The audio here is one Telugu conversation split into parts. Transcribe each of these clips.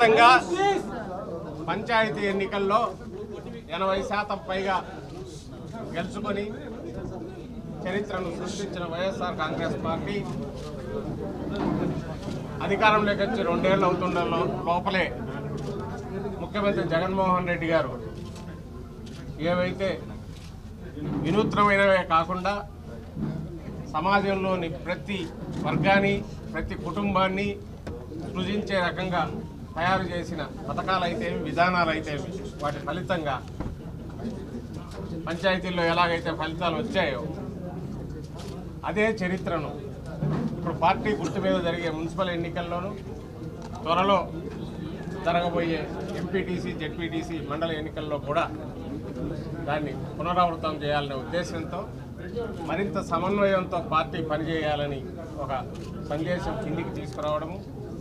దేశవ్యాప్తంగా పంచాయతీ ఎన్నికల్లో ఎనభై శాతం పైగా గెలుచుకొని చరిత్రను సృష్టించిన వైఎస్ఆర్ కాంగ్రెస్ పార్టీ అధికారంలోకి వచ్చి రెండేళ్ళు అవుతుండ లోపలే ముఖ్యమంత్రి జగన్మోహన్ రెడ్డి గారు ఏవైతే వినూత్నమైనవే కాకుండా సమాజంలోని ప్రతి వర్గాన్ని ప్రతి కుటుంబాన్ని సృజించే రకంగా తయారు చేసిన పథకాలు అయితే విధానాలు అయితే వాటి ఫలితంగా పంచాయతీల్లో ఎలాగైతే ఫలితాలు వచ్చాయో అదే చరిత్రను ఇప్పుడు పార్టీ గుర్తు మీద జరిగే మున్సిపల్ ఎన్నికల్లోనూ త్వరలో జరగబోయే ఎంపీటీసీ జెడ్పీటీసీ మండల ఎన్నికల్లో కూడా దాన్ని పునరావృతం చేయాలనే ఉద్దేశంతో మరింత సమన్వయంతో పార్టీ పనిచేయాలని ఒక సందేశం కిందికి తీసుకురావడము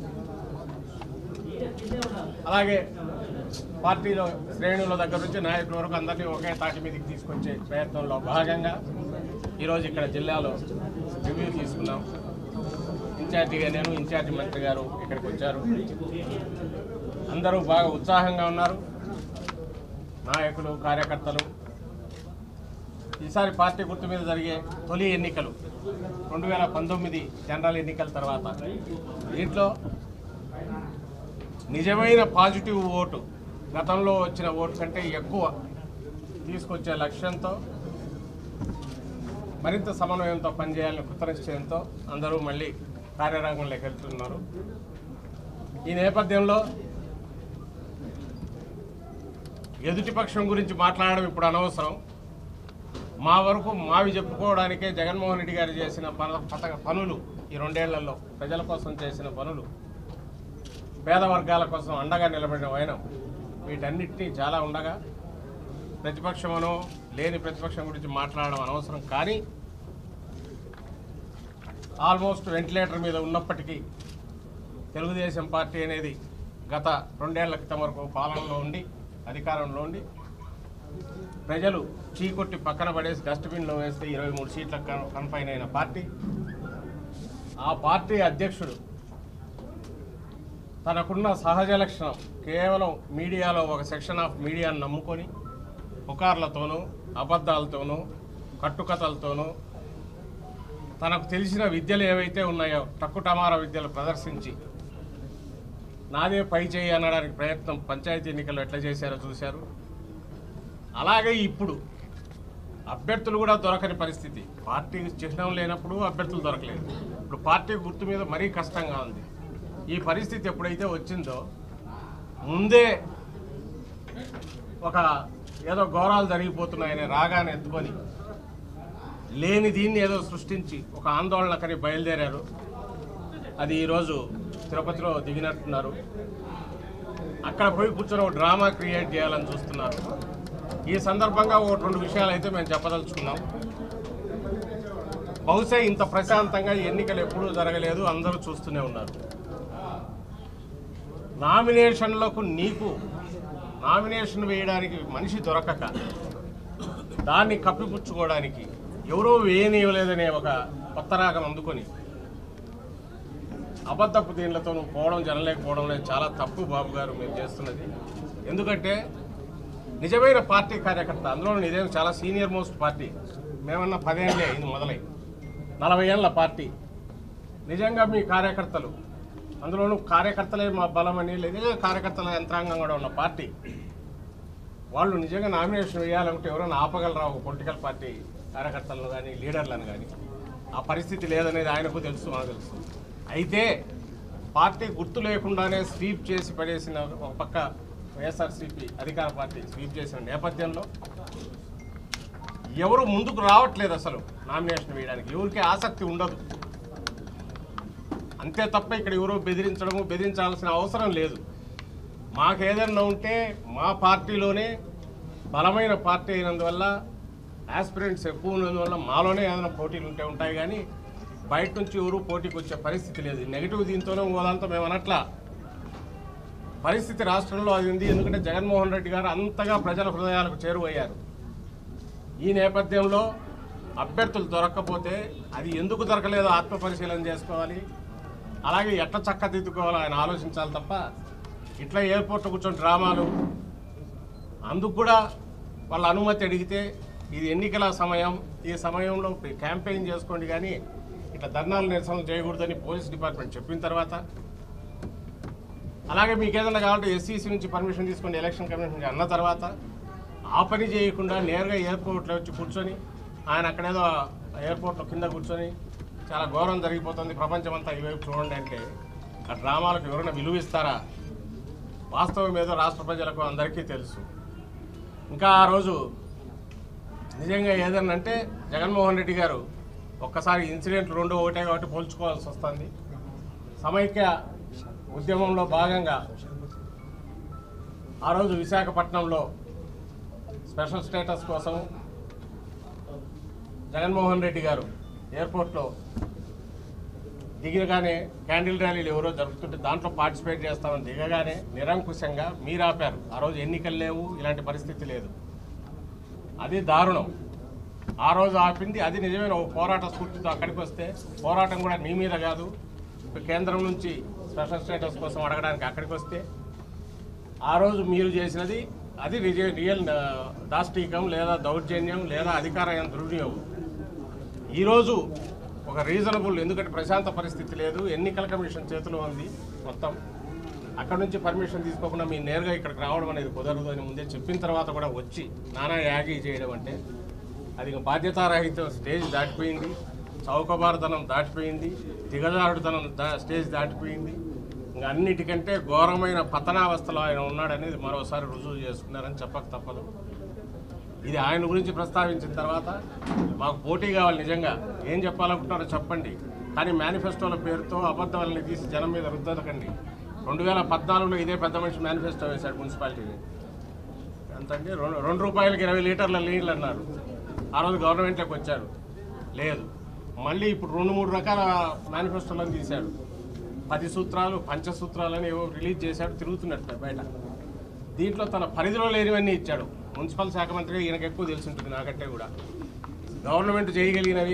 అలాగే పార్టీలో శ్రేణుల దగ్గర నుంచి నాయకుల వరకు అందరినీ ఒకే తాటి మీదకి తీసుకొచ్చే ప్రయత్నంలో భాగంగా ఈరోజు ఇక్కడ జిల్లాలో రివ్యూ తీసుకున్నాం ఇన్ఛార్జిగా నేను ఇన్ఛార్జి మంత్రి గారు ఇక్కడికి వచ్చారు అందరూ బాగా ఉత్సాహంగా ఉన్నారు నాయకులు కార్యకర్తలు ఈసారి పార్టీ గుర్తు మీద జరిగే తొలి ఎన్నికలు రెండు వేల పంతొమ్మిది జనరల్ ఎన్నికల తర్వాత దీంట్లో నిజమైన పాజిటివ్ ఓటు గతంలో వచ్చిన ఓటు కంటే ఎక్కువ తీసుకొచ్చే లక్ష్యంతో మరింత సమన్వయంతో పనిచేయాలని కృతనిశ్చయంతో అందరూ మళ్ళీ కార్యరంగంలోకి వెళ్తున్నారు ఈ నేపథ్యంలో ఎదుటి పక్షం గురించి మాట్లాడడం ఇప్పుడు అనవసరం మా వరకు మావి చెప్పుకోవడానికే జగన్మోహన్ రెడ్డి గారు చేసిన పన పథక పనులు ఈ రెండేళ్లలో ప్రజల కోసం చేసిన పనులు పేద వర్గాల కోసం అండగా నిలబడిన వైనం వీటన్నిటినీ చాలా ఉండగా ప్రతిపక్షమనో లేని ప్రతిపక్షం గురించి మాట్లాడడం అనవసరం కానీ ఆల్మోస్ట్ వెంటిలేటర్ మీద ఉన్నప్పటికీ తెలుగుదేశం పార్టీ అనేది గత రెండేళ్ల క్రితం వరకు పాలనలో ఉండి అధికారంలో ఉండి ప్రజలు చీకొట్టి పక్కన పడేసి డస్ట్బిన్లో వేస్తే ఇరవై మూడు సీట్లకు కన్- కన్ఫైన్ అయిన పార్టీ ఆ పార్టీ అధ్యక్షుడు తనకున్న సహజ లక్షణం కేవలం మీడియాలో ఒక సెక్షన్ ఆఫ్ మీడియాను నమ్ముకొని పుకార్లతోనూ అబద్ధాలతోనూ కట్టుకథలతోనూ తనకు తెలిసిన విద్యలు ఏవైతే ఉన్నాయో టక్కుటమార విద్యలు ప్రదర్శించి నాదే పై చేయి అనడానికి ప్రయత్నం పంచాయతీ ఎన్నికల్లో ఎట్లా చేశారో చూశారు అలాగే ఇప్పుడు అభ్యర్థులు కూడా దొరకని పరిస్థితి పార్టీ చిహ్నం లేనప్పుడు అభ్యర్థులు దొరకలేదు ఇప్పుడు పార్టీ గుర్తు మీద మరీ కష్టంగా ఉంది ఈ పరిస్థితి ఎప్పుడైతే వచ్చిందో ముందే ఒక ఏదో ఘోరాలు జరిగిపోతున్నాయనే రాగానే ఎత్తుకొని లేని దీన్ని ఏదో సృష్టించి ఒక ఆందోళనకని బయలుదేరారు అది ఈరోజు తిరుపతిలో దిగినట్టున్నారు అక్కడ పోయి కూర్చొని ఒక డ్రామా క్రియేట్ చేయాలని చూస్తున్నారు ఈ సందర్భంగా ఒక రెండు విషయాలు అయితే మేము చెప్పదలుచుకున్నాం బహుశా ఇంత ప్రశాంతంగా ఎన్నికలు ఎప్పుడూ జరగలేదు అందరూ చూస్తూనే ఉన్నారు నామినేషన్లకు నీకు నామినేషన్ వేయడానికి మనిషి దొరకక దాన్ని కప్పిపుచ్చుకోవడానికి ఎవరో వేయనీయలేదనే ఒక కొత్త రాగం అందుకొని అబద్ధపు దీనిలతో నువ్వు పోవడం జరగలేకపోవడం అనేది చాలా తప్పు బాబు గారు మీరు చేస్తున్నది ఎందుకంటే నిజమైన పార్టీ కార్యకర్త అందులో ఇదేం చాలా సీనియర్ మోస్ట్ పార్టీ మేమన్నా పదేళ్ళే ఇది మొదలై నలభై ఏళ్ళ పార్టీ నిజంగా మీ కార్యకర్తలు అందులోనూ కార్యకర్తలే మా బలమని లేదా కార్యకర్తల యంత్రాంగం కూడా ఉన్న పార్టీ వాళ్ళు నిజంగా నామినేషన్ వేయాలంటే ఎవరైనా ఆపగలరా ఒక పొలిటికల్ పార్టీ కార్యకర్తలను కానీ లీడర్లను కానీ ఆ పరిస్థితి లేదనేది ఆయనకు తెలుసు మనకు తెలుసు అయితే పార్టీ గుర్తు లేకుండానే స్వీప్ చేసి పడేసిన ఒక పక్క వైఎస్ఆర్సీపీ అధికార పార్టీ స్వీప్ చేసిన నేపథ్యంలో ఎవరు ముందుకు రావట్లేదు అసలు నామినేషన్ వేయడానికి ఎవరికి ఆసక్తి ఉండదు అంతే తప్ప ఇక్కడ ఎవరో బెదిరించడము బెదిరించాల్సిన అవసరం లేదు మాకు ఏదైనా ఉంటే మా పార్టీలోనే బలమైన పార్టీ అయినందువల్ల ఆస్పిరెంట్స్ ఎక్కువ ఉన్నందువల్ల మాలోనే ఏదైనా పోటీలు ఉంటే ఉంటాయి కానీ బయట నుంచి ఎవరు పోటీకి వచ్చే పరిస్థితి లేదు నెగిటివ్ దీంతోనే పోదంతా మేము అనట్లా పరిస్థితి రాష్ట్రంలో అది ఉంది ఎందుకంటే జగన్మోహన్ రెడ్డి గారు అంతగా ప్రజల హృదయాలకు చేరువయ్యారు ఈ నేపథ్యంలో అభ్యర్థులు దొరక్కపోతే అది ఎందుకు దొరకలేదో ఆత్మ పరిశీలన చేసుకోవాలి అలాగే ఎట్లా చక్కదిద్దుకోవాలో ఆయన ఆలోచించాలి తప్ప ఇట్లా ఎయిర్పోర్ట్లో కూర్చొని డ్రామాలు అందుకు కూడా వాళ్ళ అనుమతి అడిగితే ఇది ఎన్నికల సమయం ఈ సమయంలో క్యాంపెయిన్ చేసుకోండి కానీ ఇట్లా ధర్నాలు నిరసనలు చేయకూడదని పోలీస్ డిపార్ట్మెంట్ చెప్పిన తర్వాత అలాగే మీకు ఏదైనా కావాలంటే ఎస్సీసీ నుంచి పర్మిషన్ తీసుకోండి ఎలక్షన్ కమిషన్ నుంచి అన్న తర్వాత ఆ పని చేయకుండా నేరుగా ఎయిర్పోర్ట్లో వచ్చి కూర్చొని ఆయన అక్కడేదో ఎయిర్పోర్ట్లో కింద కూర్చొని చాలా ఘోరం జరిగిపోతుంది ప్రపంచం అంతా ఈ వైపు చూడండి అంటే ఆ డ్రామాలకు ఎవరైనా విలువ ఇస్తారా వాస్తవం ఏదో రాష్ట్ర ప్రజలకు అందరికీ తెలుసు ఇంకా ఆ రోజు నిజంగా ఏదన్నా అంటే జగన్మోహన్ రెడ్డి గారు ఒక్కసారి ఇన్సిడెంట్లు రెండు ఒకటే కాబట్టి పోల్చుకోవాల్సి వస్తుంది సమైక్య ఉద్యమంలో భాగంగా ఆ రోజు విశాఖపట్నంలో స్పెషల్ స్టేటస్ కోసం జగన్మోహన్ రెడ్డి గారు ఎయిర్పోర్ట్లో దిగగానే క్యాండిల్ ర్యాలీలు ఎవరో జరుపుతుంటే దాంట్లో పార్టిసిపేట్ చేస్తామని దిగగానే నిరంకుశంగా మీరు ఆపారు ఆ రోజు ఎన్నికలు లేవు ఇలాంటి పరిస్థితి లేదు అది దారుణం ఆ రోజు ఆపింది అది నిజమైన ఒక పోరాట స్ఫూర్తితో అక్కడికి వస్తే పోరాటం కూడా మీ మీద కాదు కేంద్రం నుంచి స్పెషల్ స్టేటస్ కోసం అడగడానికి అక్కడికి వస్తే ఆ రోజు మీరు చేసినది అది నిజ రియల్ ఆ, దాష్టీకం లేదా దౌర్జన్యం లేదా అధికార దుర్వినియోగం ఈరోజు ఒక రీజనబుల్ ఎందుకంటే ప్రశాంత పరిస్థితి లేదు ఎన్నికల కమిషన్ చేతిలో ఉంది మొత్తం అక్కడ నుంచి పర్మిషన్ తీసుకోకుండా మీరు నేరుగా ఇక్కడికి రావడం అనేది కుదరదు అని ముందే చెప్పిన తర్వాత కూడా వచ్చి నానా యాగి చేయడం అంటే అది ఇంకా బాధ్యతారహిత స్టేజ్ దాటిపోయింది చౌకబారుతనం దాటిపోయింది దిగజారుడుతనం దా స్టేజ్ దాటిపోయింది ఇంకా అన్నిటికంటే ఘోరమైన పతనావస్థలో ఆయన ఉన్నాడనేది మరోసారి రుజువు చేసుకున్నారని చెప్పక తప్పదు ఇది ఆయన గురించి ప్రస్తావించిన తర్వాత మాకు పోటీ కావాలి నిజంగా ఏం చెప్పాలనుకుంటున్నారో చెప్పండి కానీ మేనిఫెస్టోల పేరుతో అబద్ధాలని తీసి జనం మీద రుద్దకండి రెండు వేల పద్నాలుగులో ఇదే పెద్ద మనిషి మేనిఫెస్టో వేశాడు మున్సిపాలిటీని ఎంతంటే రెండు రెండు రూపాయలకి ఇరవై లీటర్ల నీళ్ళు అన్నారు ఆ రోజు గవర్నమెంట్లోకి వచ్చారు లేదు మళ్ళీ ఇప్పుడు రెండు మూడు రకాల మేనిఫెస్టోలను తీశాడు పది సూత్రాలు పంచసూత్రాలని ఏవో రిలీజ్ చేశాడు తిరుగుతున్నట్టు బయట దీంట్లో తన పరిధిలో లేనివన్నీ ఇచ్చాడు మున్సిపల్ శాఖ మంత్రి ఈయనకు ఎక్కువ తెలిసి ఉంటుంది నాకంటే కూడా గవర్నమెంట్ చేయగలిగినవి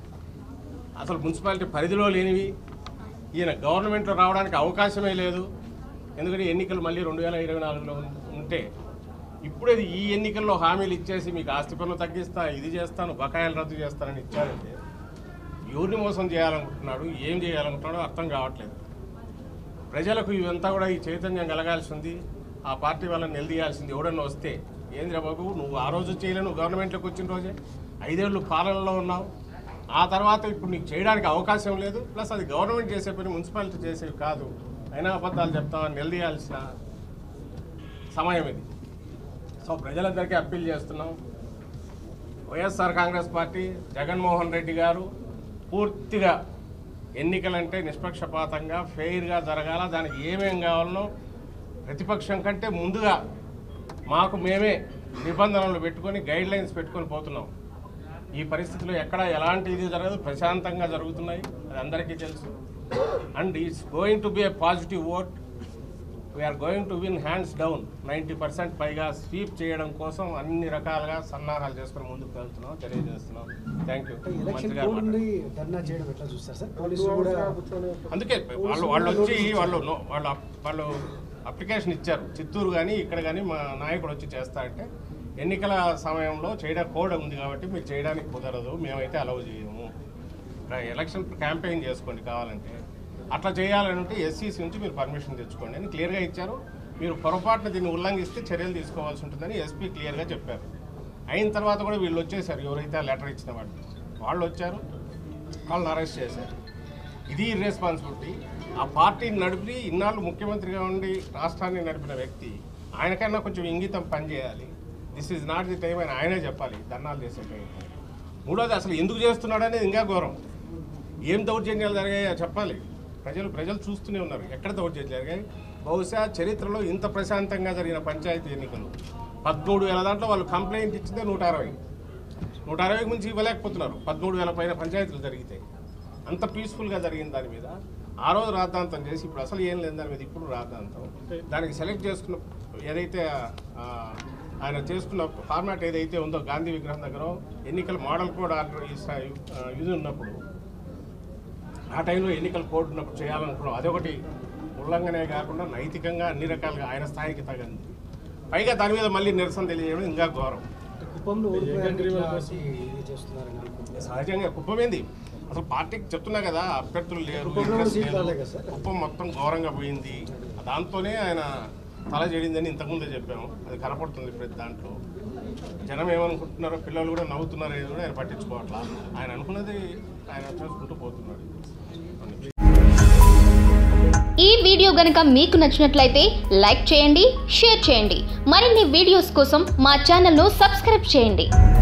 అసలు మున్సిపాలిటీ పరిధిలో లేనివి ఈయన గవర్నమెంట్లో రావడానికి అవకాశమే లేదు ఎందుకంటే ఎన్నికలు మళ్ళీ రెండు వేల ఇరవై నాలుగులో ఉంటే ఇప్పుడే ఈ ఎన్నికల్లో హామీలు ఇచ్చేసి మీకు ఆస్తి పన్ను తగ్గిస్తా ఇది చేస్తాను బకాయిలు రద్దు చేస్తానని ఇచ్చారంటే ఎవరిని మోసం చేయాలనుకుంటున్నాడు ఏం చేయాలనుకుంటున్నాడో అర్థం కావట్లేదు ప్రజలకు ఇవంతా కూడా ఈ చైతన్యం కలగాల్సి ఉంది ఆ పార్టీ వాళ్ళని నిలదీయాల్సింది ఎవడన్నా వస్తే ఏంద్ర బాబు నువ్వు ఆ రోజు చేయలేవు నువ్వు గవర్నమెంట్లోకి వచ్చిన రోజే ఐదేళ్ళు పాలనలో ఉన్నావు ఆ తర్వాత ఇప్పుడు నీకు చేయడానికి అవకాశం లేదు ప్లస్ అది గవర్నమెంట్ చేసే పని మున్సిపాలిటీ చేసేవి కాదు అయినా అబద్ధాలు చెప్తామని నిలదీయాల్సిన సమయం ఇది సో ప్రజలందరికీ అప్పీల్ చేస్తున్నాం వైఎస్ఆర్ కాంగ్రెస్ పార్టీ జగన్మోహన్ రెడ్డి గారు పూర్తిగా ఎన్నికలంటే నిష్పక్షపాతంగా ఫెయిర్గా జరగాల దానికి ఏమేం కావాలనో ప్రతిపక్షం కంటే ముందుగా మాకు మేమే నిబంధనలు పెట్టుకొని గైడ్ లైన్స్ పెట్టుకొని పోతున్నాం ఈ పరిస్థితిలో ఎక్కడ ఎలాంటి ఇది జరగదు ప్రశాంతంగా జరుగుతున్నాయి అది అందరికీ తెలుసు and it's going to be a positive vote we're going to win hands down ninety percent పైగా స్వీప్ చేయడం కోసం అన్ని రకాలుగా సన్నాహాలు చేసుకుని ముందుకు వెళ్తున్నాం తెలియజేస్తున్నాం థ్యాంక్ యూ మంత్రి ఎలక్షన్ గారు కోడ్ మాట్లాడండి. నుండి ధర్నా చేయడం ఎట్లా చూస్తారు సార్ పోలీసులు కూడా అందుకే వాళ్ళు వాళ్ళు వచ్చి వాళ్ళు నో- వాళ్ళు అప్- వాళ్ళు అప్లికేషన్ ఇచ్చారు చిత్తూరు కానీ ఇక్కడ కానీ మా నాయకుడు వచ్చి చేస్తా అంటే ఎన్నికల సమయంలో చేయడం కోడ్ ఉంది కాబట్టి మీరు చేయడానికి కుదరదు మేమైతే అలౌ చేయము రా- ఎలక్షన్ క్యాంపెయిన్ చేసుకోండి కావాలంటే అట్లా చేయాలంటే ఎస్సీసీ నుంచి మీరు పర్మిషన్ తెచ్చుకోండి అని క్లియర్గా ఇచ్చారు మీరు పొరపాటున దీన్ని ఉల్లంఘిస్తే చర్యలు తీసుకోవాల్సి ఉంటుందని ఎస్పీ క్లియర్గా చెప్పారు అయిన తర్వాత కూడా వీళ్ళు వచ్చేసారు ఎవరైతే ఆ లెటర్ ఇచ్చిన వాళ్ళు వాళ్ళు వచ్చారు వాళ్ళని అరెస్ట్ చేశారు ఇది ఇర్రెస్పాన్సిబిలిటీ ఆ పార్టీని నడిపి ఇన్నాళ్ళు ముఖ్యమంత్రిగా ఉండి రాష్ట్రాన్ని నడిపిన వ్యక్తి ఆయనకన్నా కొంచెం ఇంగితం పనిచేయాలి this is not the time అని ఆయనే చెప్పాలి ధర్నాలు చేసే టైం మూడోది అసలు ఎందుకు చేస్తున్నాడు అనేది ఇంకా ఘోరం ఏం దౌర్జన్యాలు జరిగాయో చెప్పాలి ప్రజలు ప్రజలు చూస్తూనే ఉన్నారు ఎక్కడ దౌర్జన్యాలు జరిగాయి బహుశా చరిత్రలో ఇంత ప్రశాంతంగా జరిగిన పంచాయతీ ఎన్నికలు పదమూడు వేల దాంట్లో వాళ్ళు కంప్లైంట్ ఇచ్చిందే నూట అరవై నూట అరవైకి మించి ఇవ్వలేకపోతున్నారు పదమూడు వేల పైన పంచాయతీలు జరిగితే అంత పీస్ఫుల్గా జరిగింది దాని మీద ఆ రోజు రాద్ధాంతం చేసి ఇప్పుడు అసలు ఏం లేదు దాని మీద ఇప్పుడు రాద్ధాంతం దానికి సెలెక్ట్ చేసుకున్న ఏదైతే ఆ, ఆయన చేసుకున్న ఫార్మాట్ ఏదైతే ఉందో గాంధీ విగ్రహం దగ్గర ఎన్నికల మోడల్ కోడ్ ఆర్డర్ ఇది ఉన్నప్పుడు ఆ టైంలో ఎన్నికల కోడ్ ఉన్నప్పుడు చేయాలనుకున్నాం అదొకటి ఉల్లంఘనే కాకుండా నైతికంగా అన్ని రకాలుగా ఆయన స్థాయికి తగింది పైగా దాని మీద మళ్ళీ నిరసన తెలియజేయడం ఇంకా ఘోరం కుప్పంలో ఓడిపోయాక ఇట్లాంటి ఇది చేస్తున్నారని అనుకుంటున్నారు సహజంగా కుప్పమేంది అసలు పార్టీకి చెప్తున్నా కదా అభ్యర్థులు లేరు కుప్పంలో ఇంట్రెస్ట్ సీట్లు లేదు. రాలే కదా సార్? కుప్పం మొత్తం ఘోరంగా పోయింది దాంతోనే ఆయన తల చెడిందని ఇంతకుముందే చెప్పాము అది కనపడుతుంది ప్రతి దాంట్లో జనం ఏమనుకుంటున్నారో పిల్లలు కూడా నవ్వుతున్నారో అనేది కూడా ఆయన పట్టించుకోవట్లా ఆయన అనుకున్నది ఆయన చేసుకుంటూ పోతున్నాడు ఈ వీడియో గనక మీకు నచ్చినట్లయితే లైక్ చేయండి షేర్ చేయండి మరిన్ని వీడియోస్ కోసం మా ఛానల్ను సబ్స్క్రైబ్ చేయండి